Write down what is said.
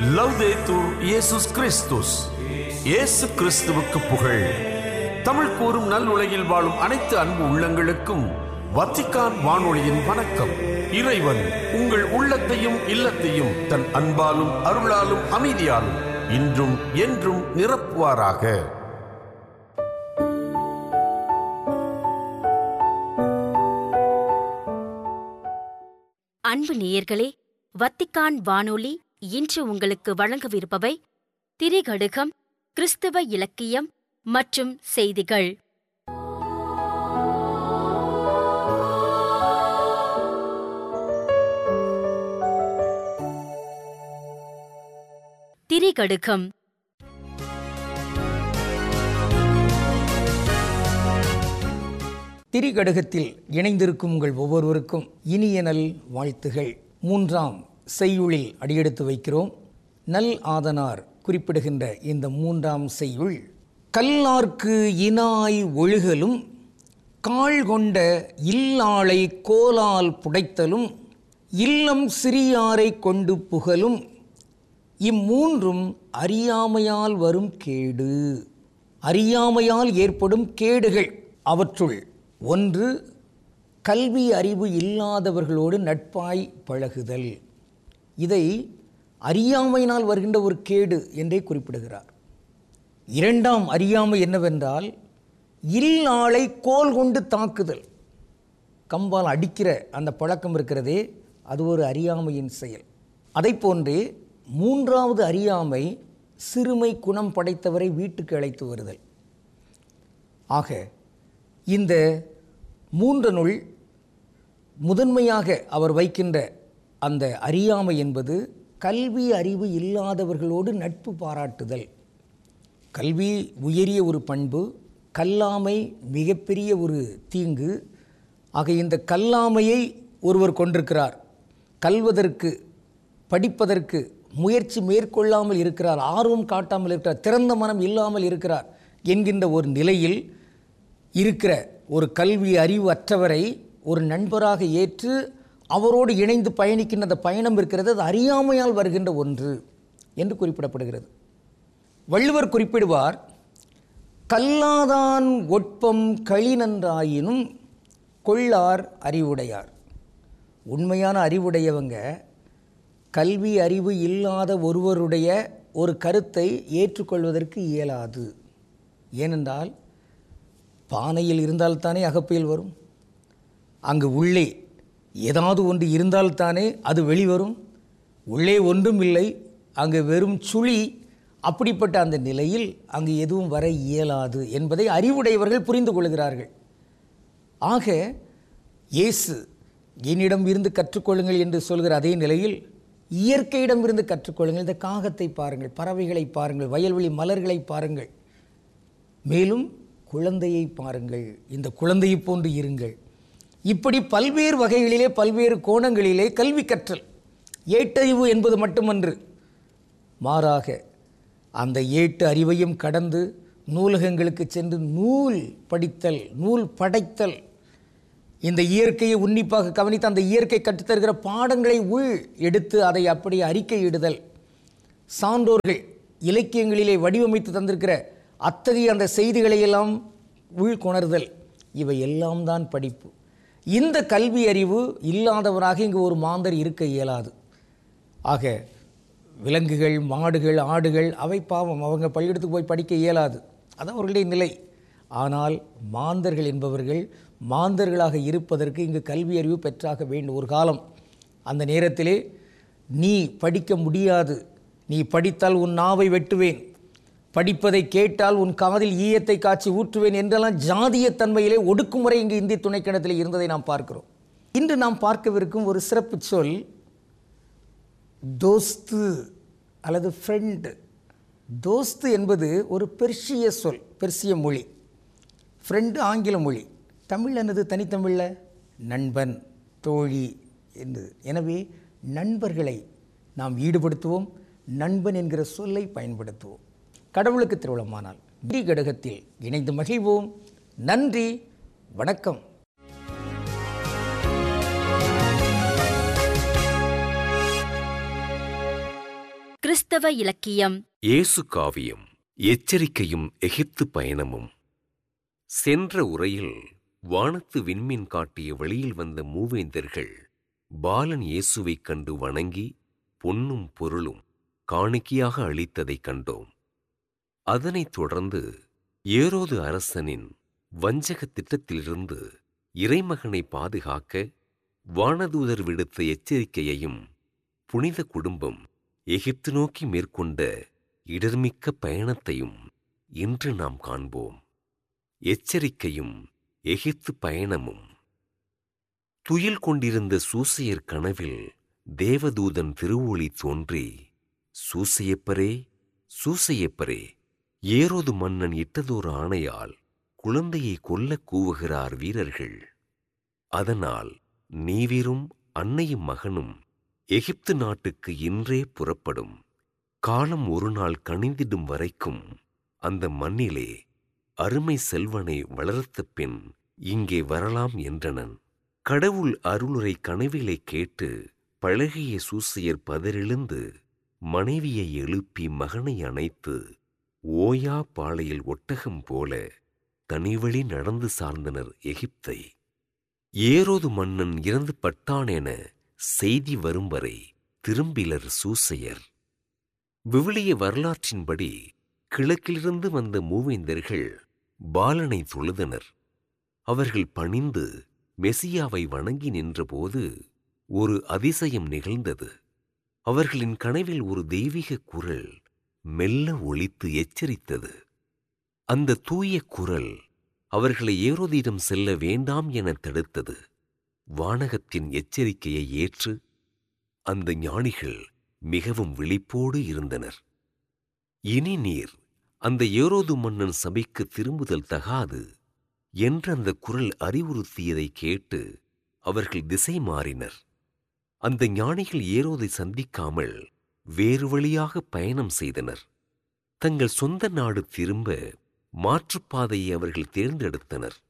லவ்தேத்தூர் இயேசுஸ் கிறிஸ்துஸ் இயேசு கிறிஸ்துவுக்கு புகழ் தமிழ் கூறும் நல் உலகில் வாழும் அனைத்து அன்பு உள்ளங்களுக்கும் வத்திக்கான் வானொலியின் வணக்கம் இறைவன் உங்கள் உள்ளத்தையும் இல்லத்தையும் தன் அன்பாலும் அருளாலும் அமைதியாலும் இன்றும் என்றும் நிரப்புவாராக அன்பு நேயர்களே வத்திக்கான் வானொலி இன்று உங்களுக்கு வழங்கவிருப்பவை திரிகடுகம் கிறிஸ்தவ இலக்கியம் மற்றும் செய்திகள் திரிகடுகம் திரிகடுகத்தில் இணைந்திருக்கும் உங்கள் ஒவ்வொருவருக்கும் இனிய நல் வாழ்த்துகள் மூன்றாம் செய்யுளில் அடியெடுத்து வைக்கிறோம் நல் ஆதனார் குறிப்பிடுகின்ற இந்த மூன்றாம் செய்யுள் கல்லார்க்கு இனாய் ஒழுகலும் கால் கொண்ட இல்லாளை கோலால் புடைத்தலும் இல்லம் சிறியாரை கொண்டு புகழும் இம்மூன்றும் அறியாமையால் வரும் கேடு அறியாமையால் ஏற்படும் கேடுகள் அவற்றுள் ஒன்று கல்வி அறிவு இல்லாதவர்களோடு நட்பாய் பழகுதல் இதை அறியாமையினால் வருகின்ற ஒரு கேடு என்றே குறிப்பிடுகிறார் இரண்டாம் அறியாமை என்னவென்றால் இல்லாளை கோல் கொண்டு தாக்குதல் கம்பால் அடிக்கிற அந்த பழக்கம் இருக்கிறதே அது ஒரு அறியாமையின் செயல் அதை போன்றே மூன்றாவது அறியாமை சிறுமை குணம் படைத்தவரை வீட்டுக்கு அழைத்து வருதல் ஆக இந்த மூன்றனுள் முதன்மையாக அவர் வைக்கின்ற அந்த அறியாமை என்பது கல்வி அறிவு இல்லாதவர்களோடு நட்பு பாராட்டுதல் கல்வி உயரிய ஒரு பண்பு கல்லாமை மிகப்பெரிய ஒரு தீங்கு ஆக இந்த கல்லாமையை ஒருவர் கொண்டிருக்கிறார் கல்வதற்கு படிப்பதற்கு முயற்சி மேற்கொள்ளாமல் இருக்கிறார் ஆர்வம் காட்டாமல் இருக்கிறார் திறந்த மனம் இல்லாமல் இருக்கிறார் என்கின்ற ஒரு நிலையில் இருக்கிற ஒரு கல்வி அறிவு அற்றவரை ஒரு நண்பராக ஏற்று அவரோடு இணைந்து பயணிக்கின்ற அந்த பயணம் இருக்கிறது அது அறியாமையால் வருகின்ற ஒன்று என்று குறிப்பிடப்படுகிறது வள்ளுவர் குறிப்பிடுவார் கல்லாதான் ஒட்பம் களிநன்றாயினும் கொள்ளார் அறிவுடையார் உண்மையான அறிவுடையவங்க கல்வி அறிவு இல்லாத ஒருவருடைய ஒரு கருத்தை ஏற்றுக்கொள்வதற்கு இயலாது ஏனென்றால் பானையில் இருந்தால்தானே அகப்பையில் வரும் அங்கு உள்ளே ஏதாவது ஒன்று இருந்தால்தானே அது வெளிவரும் உள்ளே ஒன்றும் இல்லை அங்கு வெறும் சுழி அப்படிப்பட்ட அந்த நிலையில் அங்கு எதுவும் வர இயலாது என்பதை அறிவுடையவர்கள் புரிந்து கொள்கிறார்கள் ஆக இயேசு என்னிடம் இருந்து கற்றுக்கொள்ளுங்கள் என்று சொல்கிற அதே நிலையில் இயற்கையிடம் இருந்து கற்றுக்கொள்ளுங்கள் இந்த காகத்தை பாருங்கள் பறவைகளை பாருங்கள் வயல்வெளி மலர்களை பாருங்கள் மேலும் குழந்தையை பாருங்கள் இந்த குழந்தையை போன்று இருங்கள் இப்படி பல்வேறு வகைகளிலே பல்வேறு கோணங்களிலே கல்வி கற்றல் ஏட்டறிவு என்பது மட்டுமன்று மாறாக அந்த ஏட்டு அறிவையும் கடந்து நூலகங்களுக்கு சென்று நூல் படித்தல் நூல் படைத்தல் இந்த இயற்கையை உன்னிப்பாக கவனித்து அந்த இயற்கை கற்றுத்தருகிற பாடங்களை உள் எடுத்து அதை அப்படி அறிக்கையிடுதல் சான்றோர்கள் இலக்கியங்களிலே வடிவமைத்து தந்திருக்கிற அத்தகைய அந்த செய்திகளை எல்லாம் உள்கொணர்தல் இவை எல்லாம் தான் படிப்பு இந்த கல்வி அறிவு இல்லாதவராக இங்கு ஒரு மாந்தர் இருக்க இயலாது ஆக விலங்குகள் மாடுகள் ஆடுகள் அவை பாவம் அவங்க பள்ளியிடத்துக்கு போய் படிக்க இயலாது அது அவர்களுடைய நிலை ஆனால் மாந்தர்கள் என்பவர்கள் மாந்தர்களாக இருப்பதற்கு இங்கு கல்வி அறிவு பெற்றாக வேண்டும் ஒரு காலம் அந்த நேரத்திலே நீ படிக்க முடியாது நீ படித்தால் உன் நாவை வெட்டுவேன் படிப்பதை கேட்டால் உன் காதில் ஈயத்தை காய்ச்சி ஊற்றுவேன் என்றெல்லாம் ஜாதியத்தன்மையிலே ஒடுக்குமுறை இங்கு இந்திய துணைக்கணத்தில் இருந்ததை நாம் பார்க்கிறோம் இன்று நாம் பார்க்கவிருக்கும் ஒரு சிறப்பு சொல் தோஸ்து அல்லது ஃப்ரெண்டு தோஸ்து என்பது ஒரு பெர்ஷிய சொல் பெர்சிய மொழி ஃப்ரெண்டு ஆங்கில மொழி தமிழ் என்னது தனித்தமிழில் நண்பன் தோழி என்று எனவே நண்பர்களை நாம் ஈடுபடுத்துவோம் நண்பன் என்கிற சொல்லை பயன்படுத்துவோம் கடவுளுக்கு திருவிழமானால் கடகத்தில் இணைந்து மகிழ்வோம் நன்றி வணக்கம் கிறிஸ்தவ இலக்கியம் இயேசு காவியம் எச்சரிக்கையும் எகிப்து பயணமும் சென்ற உரையில் வானத்து விண்மீன் காட்டிய வழியில் வந்த மூவேந்தர்கள் பாலன் இயேசுவைக் கண்டு வணங்கி பொன்னும் பொருளும் காணிக்கையாக அளித்ததைக் கண்டோம் அதனைத் தொடர்ந்து ஏரோது அரசனின் வஞ்சக திட்டத்திலிருந்து இறைமகனை பாதுகாக்க வானதூதர் விடுத்த எச்சரிக்கையையும் புனித குடும்பம் எகிப்து நோக்கி மேற்கொண்ட இடர்மிக்க பயணத்தையும் இன்று நாம் காண்போம் எச்சரிக்கையும் எகிப்து பயணமும் துயில் கொண்டிருந்த சூசையர் கனவில் தேவதூதன் திருவொளி தோன்றி சூசையப்பரே சூசையப்பரே ஏரோது மன்னன் இட்டதோர் ஆணையால் குழந்தையை கொல்லக் கூவுகிறார் வீரர்கள் அதனால் நீவிரும் அன்னையும் மகனும் எகிப்து நாட்டுக்கு இன்றே புறப்படும் காலம் ஒரு நாள் கனிந்திடும் வரைக்கும் அந்த மண்ணிலே அருமை செல்வனை வளர்த்த பின் இங்கே வரலாம் என்றனன் கடவுள் அருளுரை கனவிலே கேட்டு பழகிய சூசையர் பதறெழுந்து மனைவியை எழுப்பி மகனை அணைத்து ஓயா பாளையில் ஒட்டகம் போல தனிவழி நடந்து சார்ந்தனர் எகிப்தை ஏரோது மன்னன் இறந்து பட்டான் என செய்தி வரும் வரை திரும்பிலர் சூசையர் விவிலிய வரலாற்றின்படி கிழக்கிலிருந்து வந்த மூவேந்தர்கள் பாலனை தொழுதனர் அவர்கள் பணிந்து மெசியாவை வணங்கி நின்றபோது ஒரு அதிசயம் நிகழ்ந்தது அவர்களின் கனவில் ஒரு தெய்வீக குரல் மெல்ல ஒலித்து எச்சரித்தது அந்த தூய குரல் அவர்களை ஏரோதிடம் செல்ல வேண்டாம் என தடுத்தது வானகத்தின் எச்சரிக்கையை ஏற்று அந்த ஞானிகள் மிகவும் விழிப்போடு இருந்தனர் இனி நீர் அந்த ஏரோது மன்னன் சபைக்கு திரும்புதல் தகாது என்று அந்த குரல் அறிவுறுத்தியதை கேட்டு அவர்கள் திசை மாறினர் அந்த ஞானிகள் ஏரோதை சந்திக்காமல் வேறு வழியாக பயணம் செய்தனர் தங்கள் சொந்த நாடு திரும்ப மாற்றுப்பாதையை அவர்கள் தேர்ந்தெடுத்தனர்